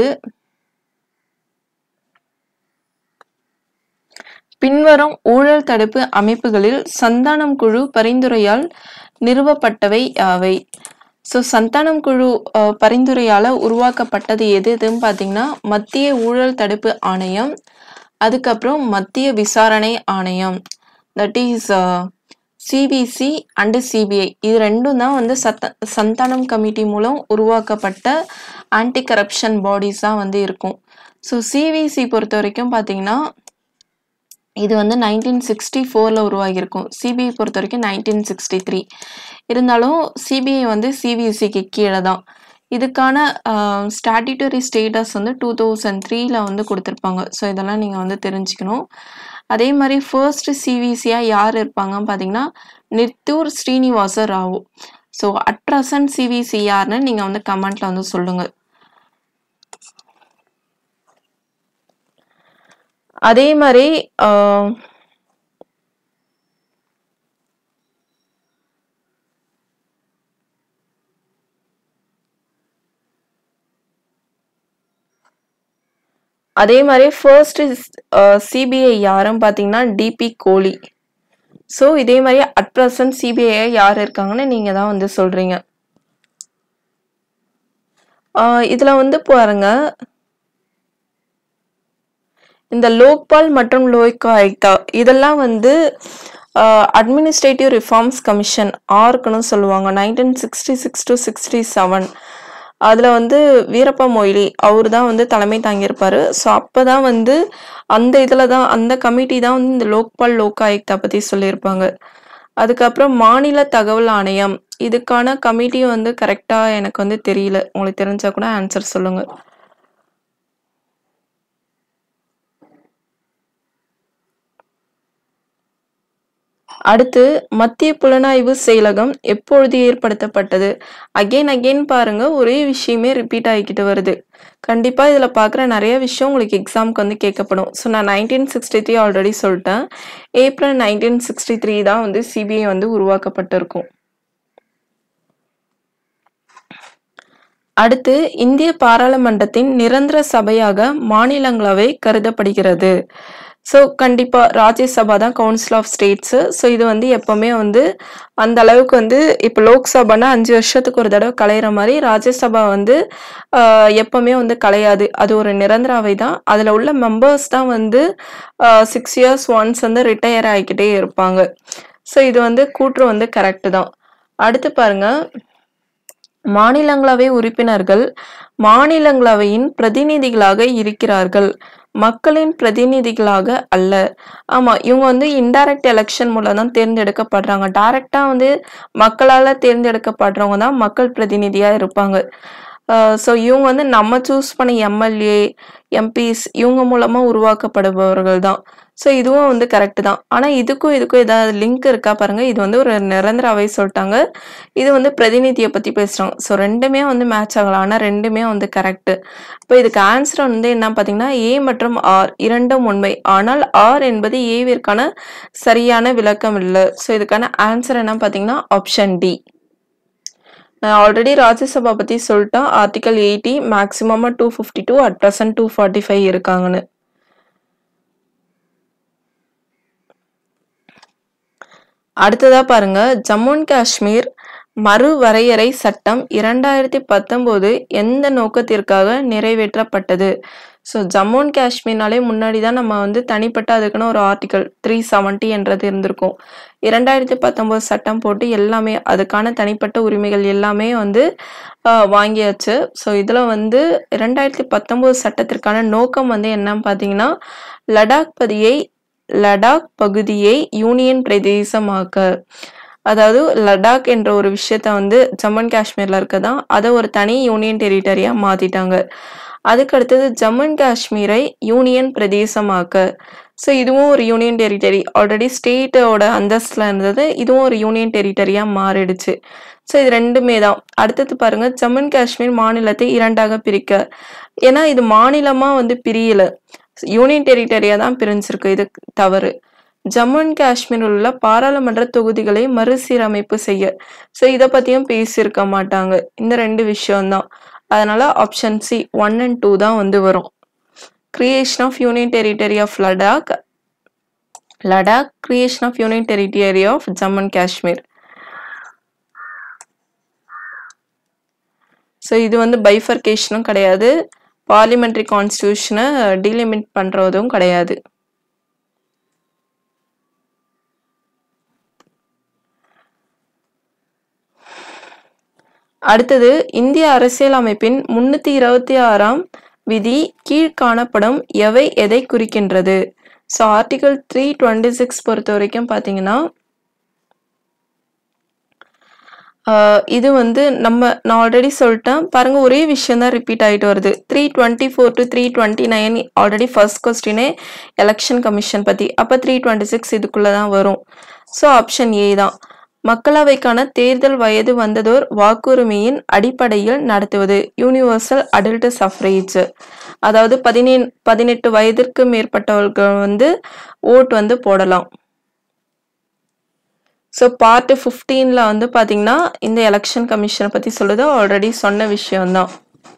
பின்வரும் ஊழல் தடுப்பு அமைப்புகளில் சந்தானம் குழு பரிந்துரையால் நிறுவப்பட்டவை யாவை? ஸோ சந்தானம் குழு அ பரிந்துரையால உருவாக்கப்பட்டது எது எதுன்னு பார்த்தீங்கன்னா, மத்திய ஊழல் தடுப்பு ஆணையம், அதுக்கப்புறம் மத்திய விசாரணை ஆணையம். தட் இஸ் அ சிபிசி அண்ட் சிபிஐ. இது 2ம் தான் வந்து சத்த சந்தானம் கமிட்டி மூலம் உருவாக்கப்பட்ட ஆன்டி கரப்ஷன் பாடிஸா வந்து இருக்கும். ஸோ சிவிசி பொறுத்தவரைக்கும் பார்த்தீங்கன்னா, இது வந்து 1964ல உருவாகியிருக்கும். சிபிஐ பொறுத்தவரைக்கும் 1963. இருந்தாலும் சிபிஐ வந்து சிவிசிக்கு கீழ தான். இதுக்கான அ ஸ்டாட்யூட்டரி ஸ்டேட்டஸ் வந்து 2003ல வந்து குடுத்திருப்பாங்க. ஸோ இதெல்லாம் நீங்க வந்து தெரிஞ்சுக்கணும். அதே மாரி ஃபர்ஸ்ட் சிவிசியா யார் இருப்பாங்கன்னு பார்த்தீங்கன்னா, Nittoor Srinivasa Rao. So at present CVC யாருன்னு நீங்க வந்து கமெண்ட்ல வந்து சொல்லுங்க. அதே மாரி அ அதே மாரி ஃபர்ஸ்ட் அ சிபிஐ யாருன்னு பார்த்தீங்கன்னா, டிபி கோலி. ஸோ இதே மாரி அட் பிரசன்ட் சிபிஐ யார் இருக்காங்கன்னு நீங்க தான் வந்து சொல்றீங்க. ஆ இதுல வந்து பாருங்க இந்த லோக்பால் மற்றும் லோக் ஆயுக்தா இதெல்லாம் வந்து அ அட்மினிஸ்ட்ரேட்டிவ் ரிஃபார்ம்ஸ் கமிஷன் ஆர்க்ன்னு சொல்லுவாங்க. 1966-67 அதுல வந்து வீரப்ப மொய்லி அவரு தான் வந்து தலைமை தாங்கியிருப்பாரு. ஸோ அப்பதான் வந்து அந்த இதுல தான் அந்த கமிட்டி தான் வந்து இந்த லோக்பால், லோக் ஆயுக்தா பத்தி சொல்லியிருப்பாங்க. அதுக்கப்புறம் மாநில தகவல் ஆணையம். இதுக்கான கமிட்டி வந்து கரெக்ட்டா எனக்கு வந்து தெரியல. உங்களுக்கு தெரிஞ்சா கூட ஆன்சர் சொல்லுங்க. அடுத்து மத்திய புலனாய்வு செயலகம் எப்பொழுது ஏற்படுத்தப்பட்டது? அகைன் அகைன் பாருங்க ஒரே விஷயமே ரிப்பீட் ஆயிக்கிட்டு வருது. கண்டிப்பா இதுல பார்க்குற நெறைய விஷயம் உங்களுக்கு எக்ஸாம்க்கு வந்து கேட்கப்படும். ஸோ நான் 1963 ஆல்ரெடி சொல்ட்டேன். ஏப்ரல் 1963 தான் வந்து சிபிஐ வந்து உருவாக்கப்பட்டிருக்கும். அடுத்து இந்திய பாராளுமன்றத்தின் நிரந்தர சபையாக மாநிலங்களவை கருதப்படுகிறது. ஸோ கண்டிப்பா ராஜ்யசபா தான் கவுன்சில் ஆஃப் ஸ்டேட்ஸ். ஸோ இது வந்து எப்பவுமே வந்து அந்த அளவுக்கு வந்து இப்ப லோக்சபான்னா 5 வருஷத்துக்கு ஒரு தடவ கலையிற மாரி ராஜ்யசபா வந்து அ எப்பவுமே வந்து கலையாது. அது ஒரு நிரந்தர அவை தான். அதுல உள்ள மெம்பர்ஸ் தான் வந்து அ 6 இயர்ஸ் ஒன்ஸ் வந்து ரிட்டயர் ஆயிக்கிட்டே இருப்பாங்க. ஸோ இது வந்து கூற்று வந்து கரெக்ட் தான். அடுத்து பாருங்க மாநிலங்களவை உறுப்பினர்கள் மாநிலங்களவையின் பிரதிநிதிகளாக இருக்கிறார்கள். மக்களின் பிரதிநிதிகளாக அல்ல. ஆமா இவங்க வந்து இன்டைரக்ட் எலக்ஷன் மூலம் தான் தேர்ந்தெடுக்கப்படுறாங்க. டைரக்ட்டா வந்து மக்களால தேர்ந்தெடுக்கப்படுறவங்க தான் மக்கள் பிரதிநிதியா இருப்பாங்க. அ ஸோ இவங்க வந்து நம்ம சூஸ் பண்ண எம்எல்ஏ, எம்பிஸ் இவங்க மூலமா உருவாக்கப்படுபவர்கள் தான். ஸோ இதுவும் வந்து கரெக்ட் தான். ஆனா இதுக்கும் இதுக்கும் ஏதாவது லிங்க் இருக்கா பாருங்க. இது வந்து ஒரு நிரந்தர அவை சொல்ட்டாங்க. இது வந்து பிரதிநிதிய பத்தி பேசுறாங்க. ஸோ 2மே வந்து மேட்ச் ஆகலாம். ஆனா 2மே வந்து கரெக்ட். இப்ப இதுக்கு ஆன்சர் வந்து என்ன பார்த்தீங்கன்னா, ஏ மற்றும் ஆர் இரண்டும் உண்மை. ஆனால் ஆர் என்பது ஏவிற்கான சரியான விளக்கம் இல்ல. ஸோ இதுக்கான ஆன்சர் என்ன பார்த்தீங்கன்னா, ஆப்ஷன் டி. நான் ஆல்ரெடி ராஜ்யசபா பத்தி சொல்ட்டேன். ஆர்டிகிள் 80 மேக்ஸிமமா 252 அட் பிரசன்ட் 245 இருக்காங்கன்னு. அடுத்ததா பாருங்க ஜம்மு அண்ட் காஷ்மீர் மறுவரையறை சட்டம் 2019 எந்த நோக்கத்திற்காக நிறைவேற்றப்பட்டது? ஸோ ஜம்மு அண்ட் காஷ்மீர்னாலே முன்னாடி தான் நம்ம வந்து தனிப்பட்ட அதுக்குன்னு ஒரு ஆர்டிகல் த்ரீ செவன்ட்டி என்றது இருந்திருக்கும் இரண்டாயிரத்தி பத்தொம்போது சட்டம் போட்டு எல்லாமே அதுக்கான தனிப்பட்ட உரிமைகள் எல்லாமே வந்து ஆஹ், வாங்கியாச்சு ஸோ இதில் வந்து இரண்டாயிரத்தி பத்தொம்போது சட்டத்திற்கான நோக்கம் வந்து என்னன்னு பார்த்தீங்கன்னா லடாக் பதியை லடாக் பகுதியை யூனியன் பிரதேசமாக்க அதாவது லடாக் என்ற ஒரு விஷயத்த வந்து ஜம்மு அண்ட் காஷ்மீர்ல இருக்கதான் அதை ஒரு தனி யூனியன் டெரிட்டரியா மாத்திட்டாங்க அதுக்கு அடுத்தது ஜம்மு அண்ட் காஷ்மீரை யூனியன் பிரதேசமாக்க ஸோ இதுவும் ஒரு யூனியன் டெரிட்டரி ஆல்ரெடி ஸ்டேட்டோட அந்தஸ்தில் இருந்தது இதுவும் ஒரு யூனியன் டெரிட்டரியா மாறிடுச்சு ஸோ இது ரெண்டுமே தான் அடுத்தது பாருங்க ஜம்மு அண்ட் காஷ்மீர் மாநிலத்தை இரண்டாக பிரிக்க ஏன்னா இது மாநிலமா வந்து பிரியல யூனியன் டெரிட்டரியா தான் பிரிஞ்சிருக்கு இது தவறு ஜம்மு அண்ட் காஷ்மீரில் உள்ள பாராளுமன்ற தொகுதிகளை மறுசீரமைப்பு செய்ய ஸோ இதை பற்றியும் பேசியிருக்க மாட்டாங்க இந்த ரெண்டு விஷயம்தான் அதனால option C one and two தான் வந்து வரும் creation of union territory of Ladakh Ladakh creation of union territory of Jammu and Kashmir so இது வந்து பைஃபர்கேஷனும் கிடையாது பார்லிமெண்ட்ரி கான்ஸ்டியூஷனை டீலிமிட் பண்ணுறதும் கிடையாது அடுத்தது இந்திய அரசியல் அமைப்பின் முன்னூத்தி இருபத்தி ஆறாம் விதி கீழ் காணப்படும் எவை எதை குறிக்கின்றது so article three twenty six பொறுத்த வரைக்கும் பார்த்தீங்கன்னா ஆஹ் இது வந்து நம்ம நான் ஆல்ரெடி சொல்லிட்டேன் பாருங்க ஒரே விஷயம் தான் ரிப்பீட் ஆகிட்டு வருது three twenty four to three twenty nine already first கொஸ்டினே எலெக்ஷன் கமிஷன் பற்றி அப்போ த்ரீ டுவெண்ட்டி சிக்ஸ் இதுக்குள்ளே தான் வரும் ஸோ ஆப்ஷன் ஏ தான் மக்களவைக்கான தேர்தல் வயது வந்ததோர் வாக்குரிமையின் அடிப்படையில் நடத்துவது யூனிவர்சல் அடல்ட் சஃப்ரேஜ் அதாவது பதினே பதினெட்டு வயதிற்கு மேற்பட்டவர்கள் வந்து ஓட் வந்து போடலாம் ஸோ பார்ட் ஃபிஃப்டீனில் வந்து பார்த்தீங்கன்னா இந்த எலெக்ஷன் கமிஷனை பற்றி சொல்லுது ஆல்ரெடி சொன்ன விஷயம்தான்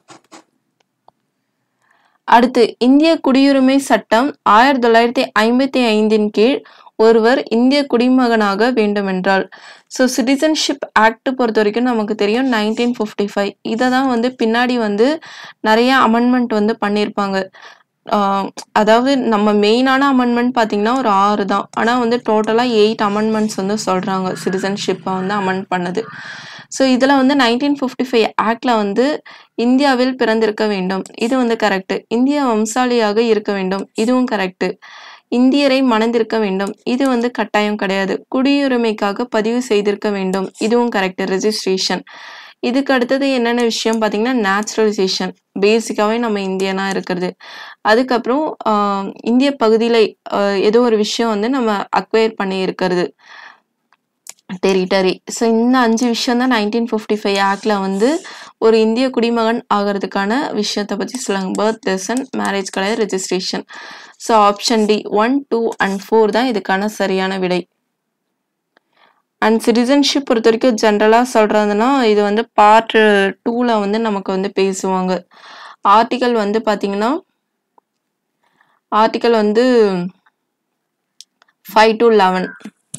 அடுத்து இந்திய குடியுரிமை சட்டம் ஆயிரத்தி தொள்ளாயிரத்தி ஐம்பத்தி ஐந்தின் கீழ் ஒருவர் இந்திய குடிமகனாக வேண்டுமென்றால் ஸோ சிட்டிசன்ஷிப் ஆக்ட் பொறுத்த வரைக்கும் நமக்கு தெரியும் நைன்டீன் ஃபிஃப்டி ஃபைவ் இதை தான் வந்து பின்னாடி வந்து நிறைய அமெண்ட்மெண்ட் வந்து பண்ணியிருப்பாங்க ஆஹ் அதாவது நம்ம மெயினான அமெண்ட்மெண்ட் பார்த்தீங்கன்னா ஒரு ஆறு தான் ஆனால் வந்து டோட்டலாக எயிட் அமெண்ட்மெண்ட்ஸ் வந்து சொல்கிறாங்க சிட்டிசன்ஷிப்பை வந்து அமெண்ட் பண்ணது ஸோ இதில் வந்து நைன்டீன் ஃபிஃப்டி ஃபைவ் ஆக்டில் வந்து இந்தியாவில் பிறந்திருக்க வேண்டும் இது வந்து கரெக்டு இந்திய வம்சாலியாக இருக்க வேண்டும் இதுவும் கரெக்டு இந்தியரை மணந்திருக்க வேண்டும் இது வந்து கட்டாயம் கிடையாது குடியுரிமைக்காக பதிவு செய்திருக்க வேண்டும் இதுவும் கரெக்ட் ரெஜிஸ்ட்ரேஷன் இதுக்கு அடுத்தது என்னென்ன விஷயம் பார்த்தீங்கன்னா நேச்சுரலைசேஷன் பேசிக்காகவே நம்ம இந்தியனாக இருக்கிறது அதுக்கப்புறம் ஆஹ், இந்திய பகுதியில் ஆஹ், ஏதோ ஒரு விஷயம் வந்து நம்ம அக்வயர் பண்ணி இருக்கிறது டெரிட்டரி ஸோ இந்த அஞ்சு விஷயம் தான் நைன்டீன் ஃபிஃப்டி ஃபைவ் ஆக்டில் வந்து ஒரு இந்திய குடிமகன் ஆகிறதுக்கான விஷயத்தை பற்றி சொல்லுவாங்க பர்த் லெசன் மேரேஜ் கிடையாது registration so option D one two and four தான் இதுக்கான சரியான விடை அண்ட் சிட்டிசன்ஷிப் பொறுத்த வரைக்கும் ஜென்ரலாக சொல்கிறதுனா இது வந்து பார்ட் டூவில் வந்து நமக்கு வந்து பேசுவாங்க ஆர்டிக்கல் வந்து பார்த்தீங்கன்னா ஆர்டிக்கல் வந்து ஃபைவ் டு லெவன்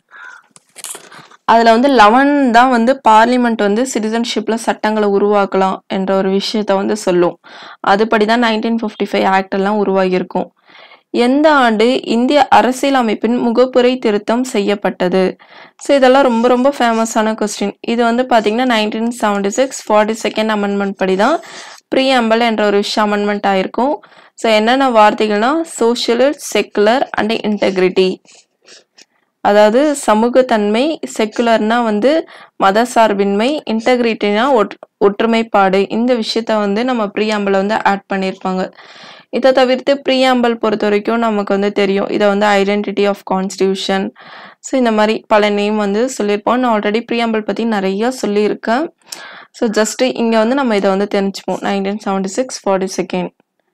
அதில் வந்து லெவன் தான் வந்து பார்லிமெண்ட் வந்து சிட்டிசன்ஷிப்பில் சட்டங்களை உருவாக்கலாம் என்ற ஒரு விஷயத்த வந்து சொல்லும் அதுபடி தான் நைன்டீன் ஃபிஃப்டி ஃபைவ் ஆக்ட் எல்லாம் உருவாகியிருக்கும் எந்த ஆண்டு இந்திய அரசியல் அமைப்பின் முகப்புரை திருத்தம் செய்யப்பட்டது ஸோ இதெல்லாம் ரொம்ப ரொம்ப ஃபேமஸான கொஸ்டின் இது வந்து பார்த்தீங்கன்னா nineteen seventy six forty second amendment படி தான் ப்ரீஅம்பல் என்ற ஒரு விஷயம் அமெண்ட்மெண்ட் ஆயிருக்கும் ஸோ என்னென்ன வார்த்தைகள்னா சோஷியல் செக்குலர் அண்ட் இன்டெகிரிட்டி அதாவது சமூகத்தன்மை செக்குலர்னா வந்து மத சார்பின்மை இன்டெகிரிட்டினா ஒற் ஒற்றுமைப்பாடு இந்த விஷயத்த வந்து நம்ம ப்ரீஆம்பிள் வந்து ஆட் பண்ணியிருப்பாங்க இதை தவிர்த்து ப்ரீஆம்பிள் பொறுத்த வரைக்கும் நமக்கு வந்து தெரியும் இதை வந்து ஐடென்டிட்டி ஆஃப் கான்ஸ்டியூஷன் ஸோ இந்த மாதிரி பல நேம் வந்து சொல்லியிருப்போம் நான் ஆல்ரெடி ப்ரீஆம்பிள் பற்றி நிறைய சொல்லியிருக்கேன் ஸோ ஜஸ்ட்டு இங்கே வந்து நம்ம இதை வந்து தெரிஞ்சுப்போம் nineteen seventy six forty second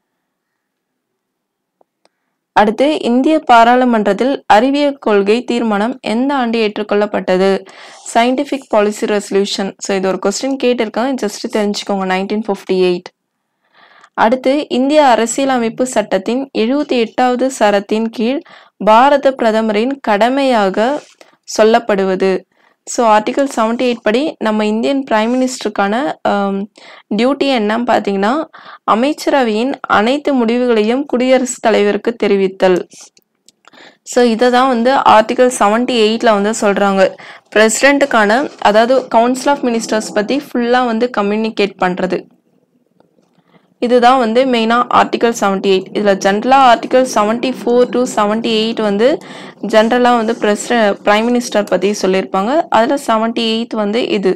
அடுத்து இந்திய பாராளுமன்றத்தில் அறிவியல் கொள்கை தீர்மானம் எந்த ஆண்டு ஏற்றுக்கொள்ளப்பட்டது சயின்டிஃபிக் பாலிசி ரெசல்யூஷன் ஸோ இது ஒரு கொஸ்டின் கேட்டிருக்கேன் ஜஸ்ட் தெரிஞ்சுக்கோங்க நைன்டீன் ஃபிஃப்டி எயிட் அடுத்து இந்திய அரசியலமைப்பு சட்டத்தின் எழுபத்தி எட்டாவது சரத்தின் கீழ் பாரத பிரதமரின் கடமையாக சொல்லப்படுவது ஸோ ஆர்டிகல் செவன்டி எயிட் படி நம்ம இந்தியன் பிரைம் மினிஸ்டருக்கான டியூட்டி என்னன்னு பார்த்தீங்கன்னா அமைச்சரவையின் அனைத்து முடிவுகளையும் குடியரசுத் தலைவருக்கு தெரிவித்தல் ஸோ இதை தான் வந்து ஆர்டிகல் செவன்டி எயிட்டில் வந்து சொல்கிறாங்க பிரசிடெண்ட்டுக்கான அதாவது கவுன்சில் ஆஃப் மினிஸ்டர்ஸ் பற்றி ஃபுல்லாக வந்து கம்யூனிகேட் பண்ணுறது இதுதான் வந்து மெயினாக ஆர்டிகல் செவன்டி எயிட் இதில் ஜென்ரலாக article seventy four to seventy eight வந்து ஜென்ரலாக வந்து பிரசிட பிரைம் மினிஸ்டர் பற்றி சொல்லியிருப்பாங்க அதில் செவன்டி எயிட் வந்து இது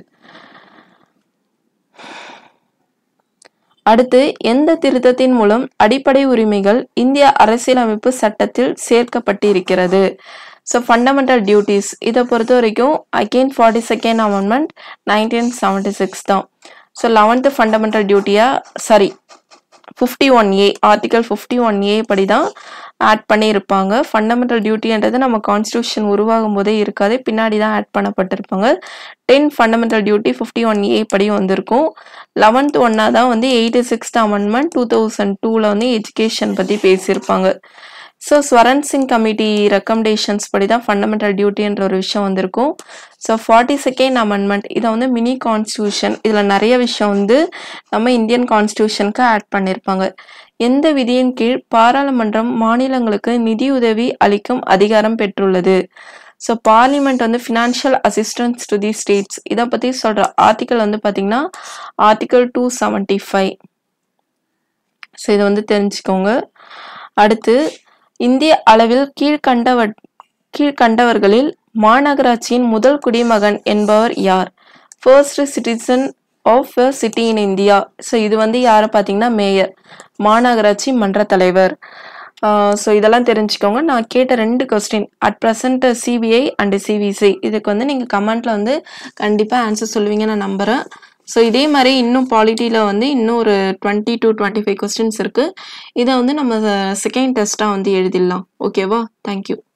அடுத்து எந்த திருத்தத்தின் மூலம் அடிப்படை உரிமைகள் இந்திய அரசியலமைப்பு சட்டத்தில் சேர்க்கப்பட்டிருக்கிறது ஸோ ஃபண்டமெண்டல் டியூட்டிஸ் இதை பொறுத்த வரைக்கும் again forty second amendment nineteen seventy six தான் ஸோ லெவன்த்து ஃபண்டமெண்டல் டியூட்டியாக sorry fifty one A article fifty one A படி தான் ஆட் பண்ணியிருப்பாங்க ஃபண்டமெண்டல் டியூட்டின்றது நம்ம கான்ஸ்டியூஷன் உருவாகும் போதே இருக்காது பின்னாடி தான் ஆட் பண்ணப்பட்டிருப்பாங்க ten fundamental duty fifty one A படி வந்திருக்கும் லெவன்த் ஒன்னா தான் வந்து eighty sixth amendment two thousand டூவில் வந்து எஜுகேஷன் பற்றி பேசியிருப்பாங்க so Swaran Singh committee recommendations படி தான் ஃபண்டமெண்டல் டியூட்டின்ற ஒரு விஷயம் வந்திருக்கும் ஸோ ஃபார்ட்டி செகண்ட் அமெண்ட்மெண்ட் இதை வந்து மினி கான்ஸ்டியூஷன் இதில் நிறைய விஷயம் வந்து நம்ம இந்தியன் கான்ஸ்டியூஷனுக்கு ஆட் பண்ணியிருப்பாங்க எந்த விதியின் கீழ் பாராளுமன்றம் மாநிலங்களுக்கு நிதியுதவி அளிக்கும் அதிகாரம் பெற்றுள்ளது ஸோ பார்லிமெண்ட் வந்து financial assistance to the states இதை பற்றி சொல்கிற ஆர்டிக்கல் வந்து பார்த்தீங்கன்னா article two seventy five so இதை வந்து தெரிஞ்சுக்கோங்க அடுத்து இந்திய அளவில் கீழ்கண்டவ கீழ்கண்டவர்களில் மாநகராட்சியின் முதல் குடிமகன் என்பவர் யார் first citizen of a city in India so இது வந்து யாரை பார்த்தீங்கன்னா மேயர் மாநகராட்சி மன்ற தலைவர் ஸோ இதெல்லாம் தெரிஞ்சுக்கோங்க நான் கேட்ட ரெண்டு question at present CBI and CVC இதுக்கு வந்து நீங்கள் கமெண்ட்டில் வந்து கண்டிப்பாக ஆன்சர் சொல்லுவீங்கன்னு நான் நம்புகிறேன் ஸோ இதே மாதிரி இன்னும் பாலிட்டியில் வந்து இன்னும் ஒரு twenty to twenty five questions இருக்குது இதை வந்து நம்ம செகண்ட் டெஸ்ட்டாக வந்து எழுதிடலாம் ஓகேவா தேங்க்யூ